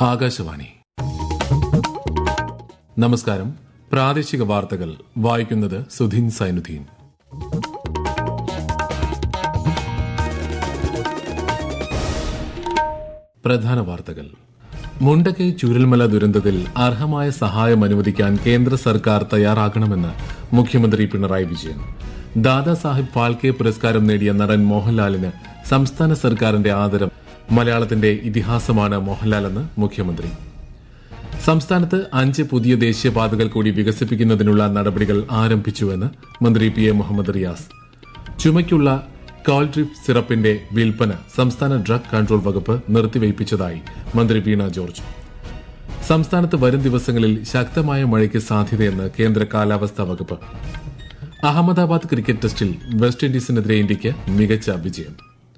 ആകാശവാണി നമസ്കാരം പ്രാദേശിക വാർത്തകൾ വായിക്കുന്നത് സുധീൻ സൈനുദ്ദീൻ പ്രധാന വാർത്തകൾ മുണ്ടക്കൈ ചൂരൽമല ദുരന്തത്തിൽ അർഹമായ സഹായം അനുവദിക്കാൻ കേന്ദ്ര സർക്കാർ തയ്യാറാകണമെന്ന് മുഖ്യമന്ത്രി പിണറായി വിജയൻ ദാദാസാഹിബ് ഫാൽക്കെ പുരസ്കാരം നേടിയ നടൻ മോഹൻലാലിന് സംസ്ഥാന സർക്കാരിന്റെ ആദരം മലയാളത്തിന്റെ ഇതിഹാസമാണ് മോഹൻലാലെന്ന് മുഖ്യമന്ത്രി സംസ്ഥാനത്ത് അഞ്ച് പുതിയ ദേശീയപാതകൾ കൂടി വികസിപ്പിക്കുന്നതിനുള്ള നടപടികൾ ആരംഭിച്ചുവെന്ന് മന്ത്രി പി എ മുഹമ്മദ് റിയാസ് ചുമയ്ക്കുള്ള കോൾഡ്രിപ്പ് സിറപ്പിന്റെ വിൽപ്പന സംസ്ഥാന ഡ്രഗ് കൺട്രോൾ വകുപ്പ് നിർത്തിവയ്പ്പിച്ചതായി മന്ത്രി വീണ ജോർജ് സംസ്ഥാനത്ത് വരും ദിവസങ്ങളിൽ ശക്തമായ മഴയ്ക്ക് സാധ്യതയെന്ന് കേന്ദ്ര കാലാവസ്ഥാ വകുപ്പ് അഹമ്മദാബാദ് ക്രിക്കറ്റ് ടെസ്റ്റിൽ വെസ്റ്റ് ഇൻഡീസിനെതിരെ ഇന്ത്യയ്ക്ക് മികച്ച വിജയം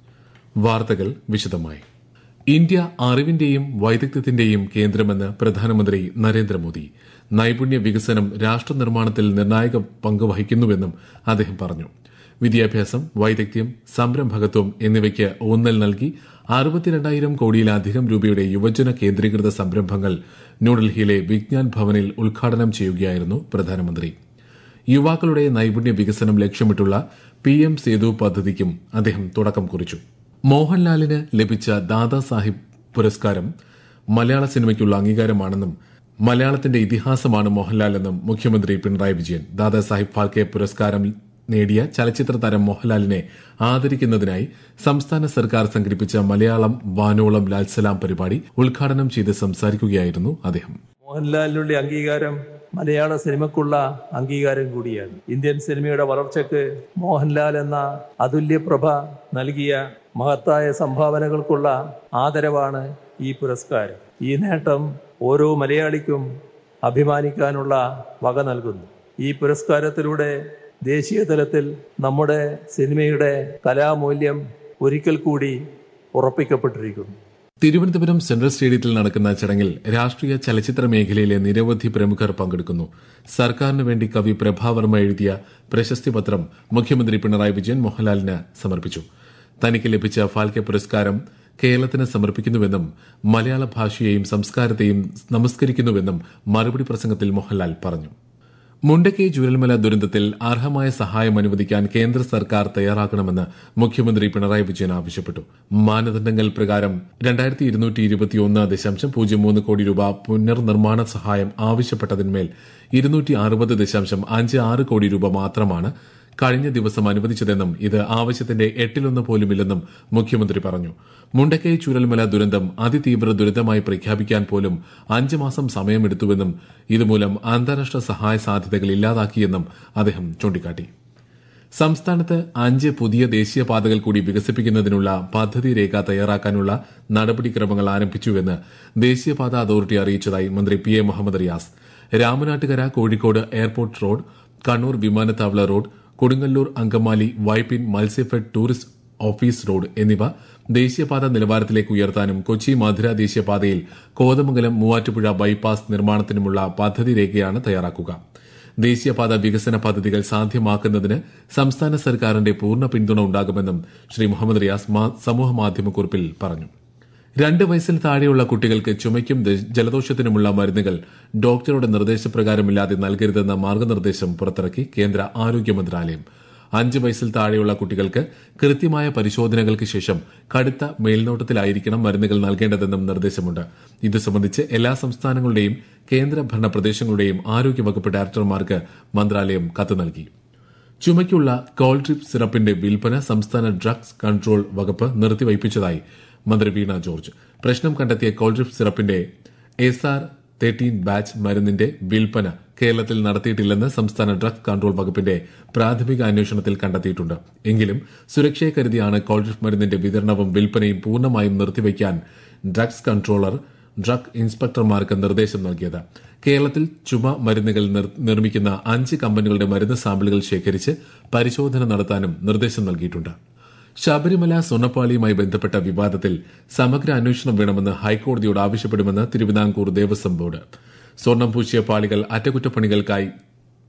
വാർത്തകൾ വിശദമായി ഇന്ത്യ അറിവിന്റെയും വൈദഗ്ധ്യത്തിന്റെയും കേന്ദ്രമെന്ന് പ്രധാനമന്ത്രി നരേന്ദ്രമോദി നൈപുണ്യ വികസനം രാഷ്ട്ര നിർമ്മാണത്തിൽ നിർണായക പങ്ക് വഹിക്കുന്നുവെന്നും അദ്ദേഹം പറഞ്ഞു വിദ്യാഭ്യാസം വൈദഗ്ധ്യം സംരംഭകത്വം എന്നിവയ്ക്ക് ഊന്നൽ നൽകി അറുപത്തിരണ്ടായിരം കോടിയിലധികം രൂപയുടെ യുവജന കേന്ദ്രീകൃത സംരംഭങ്ങൾ ന്യൂഡൽഹിയിലെ വിജ്ഞാൻ ഭവനിൽ ഉദ്ഘാടനം ചെയ്യുകയായിരുന്നു പ്രധാനമന്ത്രി യുവാക്കളുടെ നൈപുണ്യ വികസനം ലക്ഷ്യമിട്ടുള്ള പി എം സേതു പദ്ധതിക്കും അദ്ദേഹം തുടക്കം കുറിച്ചു മോഹൻലാലിന് ലഭിച്ച ദാദാസാഹിബ് പുരസ്കാരം മലയാള സിനിമയ്ക്കുള്ള അംഗീകാരമാണെന്നും മലയാളത്തിന്റെ ഇതിഹാസമാണ് മോഹൻലാലെന്നും മുഖ്യമന്ത്രി പിണറായി വിജയൻ ദാദാസാഹിബ് ഫാൽക്കെ പുരസ്കാരം നേടിയ ചലച്ചിത്ര താരം മോഹൻലാലിനെ ആദരിക്കുന്നതിനായി സംസ്ഥാന സർക്കാർ സംഘടിപ്പിച്ച മലയാളം വാനോളം ലാൽസലാം പരിപാടി ഉദ്ഘാടനം ചെയ്ത് സംസാരിക്കുകയായിരുന്നു അദ്ദേഹം മോഹൻലാലിനുള്ള അംഗീകാരം മലയാള സിനിമക്കുള്ള അംഗീകാരം കൂടിയാണ് ഇന്ത്യൻ സിനിമയുടെ വളർച്ചയ്ക്ക് മോഹൻലാൽ എന്ന അതുല്യപ്രഭ നൽകിയ മഹത്തായ സംഭാവനകൾക്കുള്ള ആദരവാണ് ഈ പുരസ്കാരം ഈ നേട്ടം ഓരോ മലയാളിക്കും അഭിമാനിക്കാനുള്ള വക നൽകുന്നു ഈ പുരസ്കാരത്തിലൂടെ ദേശീയ തലത്തിൽ നമ്മുടെ സിനിമയുടെ കലാമൂല്യം ഒരിക്കൽ കൂടി ഉറപ്പിക്കപ്പെട്ടിരിക്കുന്നു തിരുവനന്തപുരം സെൻട്രൽ സ്റ്റേഡിയത്തിൽ നടക്കുന്ന ചടങ്ങിൽ രാഷ്ട്രീയ ചലച്ചിത്ര മേഖലയിലെ നിരവധി പ്രമുഖർ പങ്കെടുക്കുന്നു സർക്കാരിന് വേണ്ടി കവി പ്രഭാവർമ്മ എഴുതിയ പ്രശസ്തി പത്രം മുഖ്യമന്ത്രി പിണറായി വിജയൻ മോഹൻലാലിന് സമർപ്പിച്ചു തനിക്ക് ലഭിച്ച ഫാൽക്കെ പുരസ്കാരം കേരളത്തിന് സമർപ്പിക്കുന്നുവെന്നും മലയാള ഭാഷയെയും സംസ്കാരത്തെയും നമസ്കരിക്കുന്നുവെന്നും മറുപടി പ്രസംഗത്തിൽ മോഹൻലാൽ പറഞ്ഞു മുണ്ടക്കൈ ചുരൽമല ദുരന്തത്തിൽ അർഹമായ സഹായം അനുവദിക്കാൻ കേന്ദ്ര സർക്കാർ തയ്യാറാക്കണമെന്ന് മുഖ്യമന്ത്രി പിണറായി വിജയൻ ആവശ്യപ്പെട്ടു മാനദണ്ഡങ്ങൾ പ്രകാരം രണ്ടായിരത്തി ഇരുന്നൂറ്റി ഇരുപത്തിയൊന്ന് ദശാംശം പൂജ്യം മൂന്ന് കോടി രൂപ പുനർനിർമ്മാണ സഹായം ആവശ്യപ്പെട്ടതിന്മേൽ ഇരുന്നൂറ്റി അറുപത് ദശാംശം അഞ്ച് ആറ് കോടി രൂപ മാത്രമാണ് കഴിഞ്ഞ ദിവസം അനുവദിച്ചതെന്നും ഇത് ആവശ്യത്തിന്റെ എട്ടിലൊന്ന് പോലുമില്ലെന്നും മുഖ്യമന്ത്രി പറഞ്ഞു മുണ്ടക്കൈ ചുരൽമല ദുരന്തം അതിതീവ്ര ദുരന്തമായി പ്രഖ്യാപിക്കാൻ പോലും അഞ്ച് മാസം സമയമെടുത്തുവെന്നും ഇതുമൂലം അന്താരാഷ്ട്ര സഹായ സാധ്യതകൾ ഇല്ലാതാക്കിയെന്നും അദ്ദേഹം ചൂണ്ടിക്കാട്ടി സംസ്ഥാനത്ത് അഞ്ച് പുതിയ ദേശീയപാതകൾ കൂടി വികസിപ്പിക്കുന്നതിനുള്ള പദ്ധതി രേഖ തയ്യാറാക്കാനുള്ള നടപടിക്രമങ്ങൾ ആരംഭിച്ചുവെന്ന് ദേശീയപാത അതോറിറ്റി അറിയിച്ചതായി മന്ത്രി P A Muhammad Riyas Ramanattukara Kozhikode airport road Kannur വിമാനത്താവള road Kodungallur Angamaly Vypin Matsyafed tourist office road എന്നിവ ദേശീയപാത നിലവാരത്തിലേക്ക് ഉയർത്താനും കൊച്ചി മധുര ദേശീയപാതയിൽ കോതമംഗലം മൂവാറ്റുപുഴ ബൈപ്പാസ് നിർമ്മാണത്തിനുമുള്ള പദ്ധതി രേഖയാണ് തയ്യാറാക്കുക ദേശീയപാത വികസന പദ്ധതികൾ സാധ്യമാക്കുന്നതിന് സംസ്ഥാന സർക്കാരിന്റെ പൂർണ്ണ പിന്തുണ ഉണ്ടാകുമെന്നും ശ്രീ മുഹമ്മദ് റിയാസ് സമൂഹമാധ്യമക്കുറിപ്പിൽ പറഞ്ഞു രണ്ട് വയസ്സിൽ താഴെയുള്ള കുട്ടികൾക്ക് ചുമയ്ക്കും ജലദോഷത്തിനുമുള്ള മരുന്നുകൾ ഡോക്ടറുടെ നിർദ്ദേശപ്രകാരമില്ലാതെ നൽകരുതെന്ന മാർഗനിർദ്ദേശം പുറത്തിറക്കി കേന്ദ്ര ആരോഗ്യ മന്ത്രാലയം അഞ്ച് വയസ്സിൽ താഴെയുള്ള കുട്ടികൾക്ക് കൃത്യമായ പരിശോധനകൾക്ക് ശേഷം കടുത്ത മേൽനോട്ടത്തിലായിരിക്കണം മരുന്നുകൾ നൽകേണ്ടതെന്നും നിർദ്ദേശമുണ്ട് ഇത് സംബന്ധിച്ച് എല്ലാ സംസ്ഥാനങ്ങളുടെയും കേന്ദ്രഭരണ പ്രദേശങ്ങളുടെയും ആരോഗ്യവകുപ്പ് ഡയറക്ടർമാർക്ക് മന്ത്രാലയം കത്ത് നൽകി ചുമയ്ക്കുള്ള കോൾഡ്രിപ്പ് സിറപ്പിന്റെ വിൽപ്പന സംസ്ഥാന ഡ്രഗ്സ് കൺട്രോൾ വകുപ്പ് നിർത്തിവയ്പ്പിച്ചതായി മന്ത്രി വീണ ജോർജ് പ്രശ്നം കണ്ടെത്തിയ കോൾഡ്രിപ്പ് സിറപ്പിന്റെ എസ് ആർ തേർട്ടീൻ ബാച്ച് മരുന്നിന്റെ വിൽപ്പന കേരളത്തിൽ നടത്തിയിട്ടില്ലെന്ന് സംസ്ഥാന ഡ്രഗ്സ് കൺട്രോൾ വകുപ്പിന്റെ പ്രാഥമിക അന്വേഷണത്തിൽ കണ്ടെത്തിയിട്ടുണ്ട് എങ്കിലും സുരക്ഷയെ കരുതിയാണ് കോൾഡ്രിപ്പ് മരുന്നിന്റെ വിതരണവും വിൽപ്പനയും പൂർണ്ണമായും നിർത്തിവയ്ക്കാൻ ഡ്രഗ്സ് കൺട്രോളർ ഡ്രഗ് ഇൻസ്പെക്ടർമാർക്ക് നിർദ്ദേശം നൽകിയത് കേരളത്തിൽ ചുമ മരുന്നുകൾ നിർമ്മിക്കുന്ന അഞ്ച് കമ്പനികളുടെ മരുന്ന് സാമ്പിളുകൾ ശേഖരിച്ച് പരിശോധന നടത്താനും നിർദ്ദേശം നൽകിയിട്ടുണ്ട് ശബരിമല സ്വർണ്ണപ്പാളിയുമായി ബന്ധപ്പെട്ട വിവാദത്തിൽ സമഗ്ര അന്വേഷണം വേണമെന്ന് ഹൈക്കോടതിയോട് ആവശ്യപ്പെടുമെന്ന് തിരുവിതാംകൂർ ദേവസ്വം ബോർഡ് സ്വർണം പൂശിയ പാളികൾ അറ്റകുറ്റപ്പണികൾക്കായി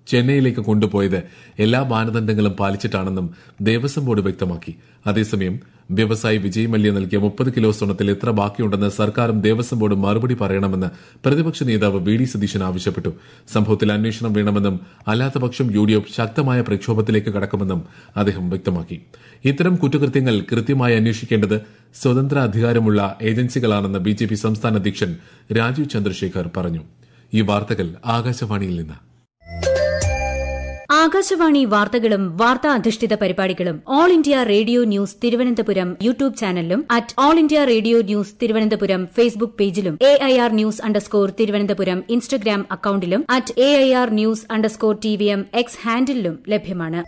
ചെന്നൈയിലേക്ക് കൊണ്ടുപോയത് എല്ലാ മാനദണ്ഡങ്ങളും പാലിച്ചിട്ടാണെന്നും ദേവസ്വം ബോർഡ് വ്യക്തമാക്കി അതേസമയം വ്യവസായി വിജയ് മല്യ നൽകിയ മുപ്പത് കിലോ സ്വർണത്തിൽ എത്ര ബാക്കിയുണ്ടെന്ന് സർക്കാരും ദേവസ്വം ബോർഡും മറുപടി പറയണമെന്ന് പ്രതിപക്ഷ നേതാവ് വി ഡി സതീശൻ ആവശ്യപ്പെട്ടു സംഭവത്തിൽ അന്വേഷണം വേണമെന്നും അല്ലാത്തപക്ഷം യു ഡി എഫ് ശക്തമായ പ്രക്ഷോഭത്തിലേക്ക് കടക്കുമെന്നും അദ്ദേഹം വ്യക്തമാക്കി ഇത്തരം കുറ്റകൃത്യങ്ങൾ കൃത്യമായി അന്വേഷിക്കേണ്ടത് സ്വതന്ത്ര അധികാരമുള്ള ഏജൻസികളാണെന്ന് ബി ജെ പി സംസ്ഥാന അധ്യക്ഷൻ രാജീവ് ചന്ദ്രശേഖർ പറഞ്ഞു ഈ വാർത്തകൾ ആകാശവാണിയിൽ നിന്ന് ആകാശവാണി വാർത്തകളും വാർത്താ അധിഷ്ഠിത പരിപാടികളും all India radio news Thiruvananthapuram YouTube ചാനലിലും at all India radio news Thiruvananthapuram Facebook പേജിലും A I R news underscore Thiruvananthapuram Instagram അക്കൌണ്ടിലും at A I R news underscore T V M X ഹാൻഡിലും ലഭ്യമാണ്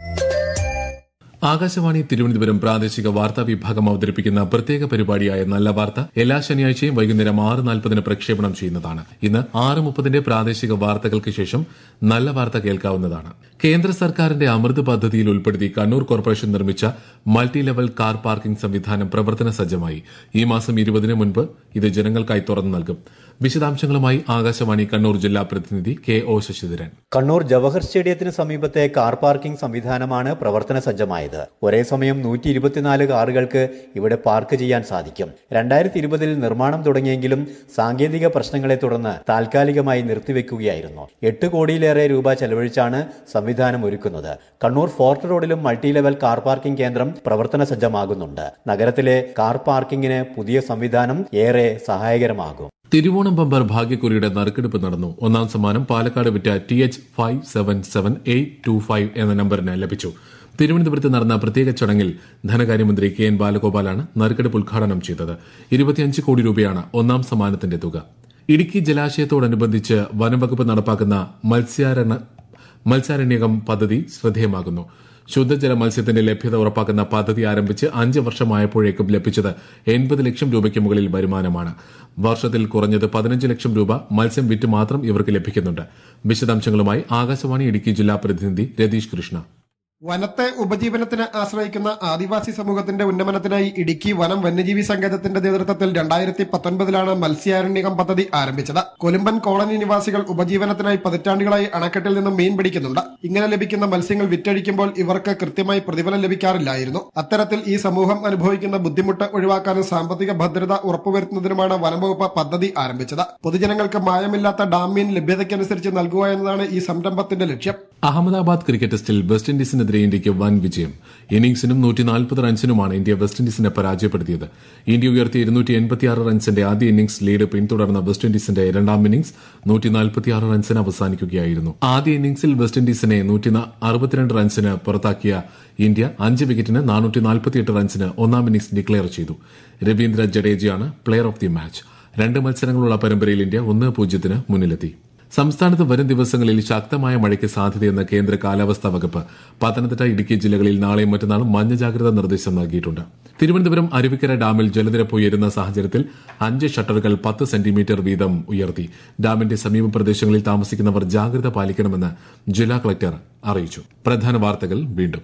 ആകാശവാണി തിരുവനന്തപുരം പ്രാദേശിക വാർത്താ വിഭാഗം അവതരിപ്പിക്കുന്ന പ്രത്യേക പരിപാടിയായ നല്ല വാർത്ത എല്ലാ ശനിയാഴ്ചയും വൈകുന്നേരം ആറ് നാൽപ്പതിന് പ്രക്ഷേപണം ചെയ്യുന്നതാണ് ഇന്ന് ആറ് മുപ്പതിന്റെ പ്രാദേശിക വാർത്തകൾക്ക് ശേഷം നല്ല വാർത്ത കേൾക്കാവുന്നതാണ് കേന്ദ്ര സർക്കാരിന്റെ അമൃത് പദ്ധതിയിൽ ഉൾപ്പെടുത്തി കണ്ണൂർ കോർപ്പറേഷൻ നിർമ്മിച്ച മൾട്ടി ലെവൽ കാർ പാർക്കിംഗ് സംവിധാനം പ്രവർത്തന സജ്ജമായി ഈ മാസം ഇരുപതിന് മുൻപ് ഇത് ജനങ്ങൾക്കായി തുറന്നു നൽകും വിശദാംശങ്ങളുമായി ആകാശവാണി കണ്ണൂർ ജില്ലാ പ്രതിനിധി കെ ഒ ശശിധരൻ കണ്ണൂർ ജവഹർ സ്റ്റേഡിയത്തിന് സമീപത്തെ കാർ പാർക്കിംഗ് സംവിധാനമാണ് പ്രവർത്തന സജ്ജമായത് ഒരേ സമയം നൂറ്റി ഇരുപത്തിനാല് കാറുകൾക്ക് ഇവിടെ പാർക്ക് ചെയ്യാൻ സാധിക്കും രണ്ടായിരത്തി ഇരുപതിൽ നിർമ്മാണം തുടങ്ങിയെങ്കിലും സാങ്കേതിക പ്രശ്നങ്ങളെ തുടർന്ന് താൽക്കാലികമായി നിർത്തിവെക്കുകയായിരുന്നു എട്ട് കോടിയിലേറെ രൂപ ചെലവഴിച്ചാണ് സംവിധാനം ഒരുക്കുന്നത് കണ്ണൂർ ഫോർട്ട് റോഡിലും മൾട്ടി ലെവൽ കാർ പാർക്കിംഗ് കേന്ദ്രം പ്രവർത്തന സജ്ജമാകുന്നുണ്ട് നഗരത്തിലെ കാർ പാർക്കിംഗിന് പുതിയ സംവിധാനം ഏറെ സഹായകരമാകും തിരുവോണം ബമ്പർ ഭാഗ്യക്കുറിയുടെ നറുക്കെടുപ്പ് നടന്നു ഒന്നാം സമ്മാനം പാലക്കാട് വിറ്റ T H five seven seven eight two five എന്ന നമ്പറിന് ലഭിച്ചു തിരുവനന്തപുരത്ത് നടന്ന പ്രത്യേക ചടങ്ങിൽ ധനകാര്യമന്ത്രി കെ എൻ ബാലഗോപാലാണ് നറുക്കെടുപ്പ് ഉദ്ഘാടനം ചെയ്തത് ഇരുപത്തിയഞ്ച് കോടി രൂപയാണ് ഒന്നാം സമ്മാനത്തിന്റെ തുക ഇടുക്കി ജലാശയത്തോടനുബന്ധിച്ച് വനംവകുപ്പ് നടപ്പാക്കുന്ന മത്സ്യാരണ മത്സ്യാരണ്യകം പദ്ധതി ശ്രദ്ധേയമാകുന്നു ശുദ്ധജല മത്സ്യത്തിന്റെ ലഭ്യത ഉറപ്പാക്കുന്ന പദ്ധതി ആരംഭിച്ച് അഞ്ച് വർഷമായപ്പോഴേക്കും ലഭിച്ചത് എൺപത് ലക്ഷം രൂപയ്ക്ക് മുകളിൽ വരുമാനമാണ് വർഷത്തിൽ കുറഞ്ഞത് പതിനഞ്ച് ലക്ഷം രൂപ മത്സ്യം വിറ്റ് മാത്രം ഇവർക്ക് ലഭിക്കുന്നുണ്ട് വിശദാംശങ്ങളുമായി ആകാശവാണി ഇടുക്കി ജില്ലാ പ്രതിനിധി രതീഷ് കൃഷ്ണ വനത്തെ ഉപജീവനത്തിന് ആശ്രയിക്കുന്ന ആദിവാസി സമൂഹത്തിന്റെ ഉന്നമനത്തിനായി ഇടുക്കി വനം വന്യജീവി സങ്കേതത്തിന്റെ നേതൃത്വത്തിൽ രണ്ടായിരത്തി പത്തൊൻപതിലാണ് മത്സ്യാരണ്യകം പദ്ധതി ആരംഭിച്ചത് കൊലുമ്പൻ കോളനി നിവാസികൾ ഉപജീവനത്തിനായി പതിറ്റാണ്ടുകളായി അണക്കെട്ടിൽ നിന്നും മീൻ പിടിക്കുന്നുണ്ട് ഇങ്ങനെ ലഭിക്കുന്ന മത്സ്യങ്ങൾ വിറ്റഴിക്കുമ്പോൾ ഇവർക്ക് കൃത്യമായി പ്രതിഫലം ലഭിക്കാറില്ലായിരുന്നു അത്തരത്തിൽ ഈ സമൂഹം അനുഭവിക്കുന്ന ബുദ്ധിമുട്ട് ഒഴിവാക്കാനും സാമ്പത്തിക ഭദ്രത ഉറപ്പുവരുത്തുന്നതിനുമാണ് വനംവകുപ്പ് പദ്ധതി ആരംഭിച്ചത് പൊതുജനങ്ങൾക്ക് മായമില്ലാത്ത ഡാം മീൻ ലഭ്യതയ്ക്കനുസരിച്ച് നൽകുക എന്നതാണ് ഈ സംരംഭത്തിന്റെ ലക്ഷ്യം അഹമ്മദാബാദ് ക്രിക്കറ്റ് ടെസ്റ്റിൽ വെസ്റ്റ് ഇൻഡീസിനെതിരെ ഇന്ത്യയ്ക്ക് വൻ വിജയം ഇന്നിംഗ്സിനും നൂറ്റി നാൽപ്പത് റൺസിനുമാണ് ഇന്ത്യ വെസ്റ്റ് ഇൻഡീസിനെ പരാജയപ്പെടുത്തിയത് ഇന്ത്യ ഉയർത്തിയ ഇരുന്നൂറ്റി എൺപത്തിയാറ് റൺസിന്റെ ആദ്യ ഇന്നിംഗ്സ് ലീഡ് പിന്തുടർന്ന വെസ്റ്റ് ഇൻഡീസിന്റെ രണ്ടാം ഇന്നിംഗ്സ് നൂറ്റി നാൽപ്പത്തിയാറ് റൺസിന് അവസാനിക്കുകയായിരുന്നു ആദ്യ ഇന്നിംഗ്സിൽ വെസ്റ്റ് ഇൻഡീസിനെ നൂറ്റി അറുപത്തിരണ്ട് റൺസിന് പുറത്താക്കിയ ഇന്ത്യ അഞ്ച് വിക്കറ്റിന് നാനൂറ്റി നാൽപ്പത്തിയെട്ട് റൺസിന് ഒന്നാം ഇന്നിംഗ്സ് ഡിക്ലെയർ ചെയ്തു രവീന്ദ്ര ജഡേജയാണ് പ്ലെയർ ഓഫ് ദി മാച്ച് രണ്ട് മത്സരങ്ങളുള്ള പരമ്പരയിൽ ഇന്ത്യ ഒന്ന് പൂജ്യത്തിന് മുന്നിലെത്തി സംസ്ഥാനത്ത് വരും ദിവസങ്ങളിൽ ശക്തമായ മഴയ്ക്ക് സാധ്യതയെന്ന് കേന്ദ്ര കാലാവസ്ഥാ വകുപ്പ് പത്തനംതിട്ട ഇടുക്കി ജില്ലകളിൽ നാളെയും മറ്റന്നാളും മഞ്ഞ ജാഗ്രതാ നിർദ്ദേശം നൽകിയിട്ടുണ്ട് തിരുവനന്തപുരം അരുവിക്കര ഡാമിൽ ജലനിരപ്പ് ഉയരുന്ന സാഹചര്യത്തിൽ അഞ്ച് ഷട്ടറുകൾ പത്ത് സെന്റിമീറ്റർ വീതം ഉയർത്തി ഡാമിന്റെ സമീപ പ്രദേശങ്ങളിൽ താമസിക്കുന്നവർ ജാഗ്രത പാലിക്കണമെന്ന് ജില്ലാ കളക്ടർ അറിയിച്ചു പ്രധാന വാർത്തകൾ വീണ്ടും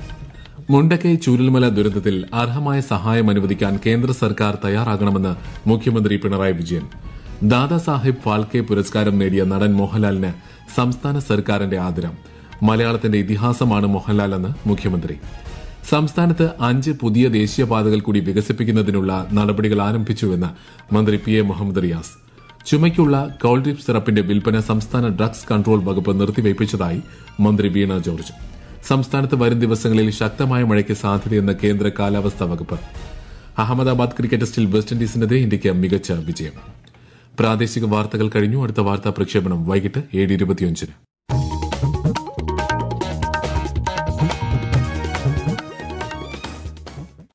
മുണ്ടക്കൈ ചൂരൽമല ദുരന്തത്തിൽ അർഹമായ സഹായം അനുവദിക്കാൻ കേന്ദ്ര സർക്കാർ തയ്യാറാകണമെന്ന് മുഖ്യമന്ത്രി പിണറായി വിജയൻ ദാദാസാഹിബ് ഫാൽക്കെ പുരസ്കാരം നേടിയ നടൻ മോഹൻലാലിന് സംസ്ഥാന സർക്കാരിന്റെ ആദരം മലയാളത്തിന്റെ ഇതിഹാസമാണ് മോഹൻലാൽ എന്ന് മുഖ്യമന്ത്രി സംസ്ഥാനത്ത് അഞ്ച് പുതിയ ദേശീയപാതകൾ കൂടി വികസിപ്പിക്കുന്നതിനുള്ള നടപടികൾ ആരംഭിച്ചുവെന്ന് മന്ത്രി പി എ മുഹമ്മദ് റിയാസ് ചുമയ്ക്കുള്ള കോൾഡ്രിപ്പ് സിറപ്പിന്റെ വിൽപ്പന സംസ്ഥാന ഡ്രഗ്സ് കൺട്രോൾ വകുപ്പ് നിർത്തിവയ്പ്പിച്ചതായി മന്ത്രി വീണ ജോർജ് സംസ്ഥാനത്ത് വരും ദിവസങ്ങളിൽ ശക്തമായ മഴയ്ക്ക് സാധ്യതയെന്ന് കേന്ദ്ര കാലാവസ്ഥാ വകുപ്പ് അഹമ്മദാബാദ് ക്രിക്കറ്റ് ടെസ്റ്റിൽ വെസ്റ്റ് ഇൻഡീസിനെതിരെ ഇന്ത്യയ്ക്ക് മികച്ച വിജയം പ്രാദേശിക വാർത്തകൾ കഴിഞ്ഞു അടുത്ത വാർത്താ പ്രക്ഷേപണം വൈകിട്ട് ഏഴ് ഇരുപത്തിയഞ്ചിന്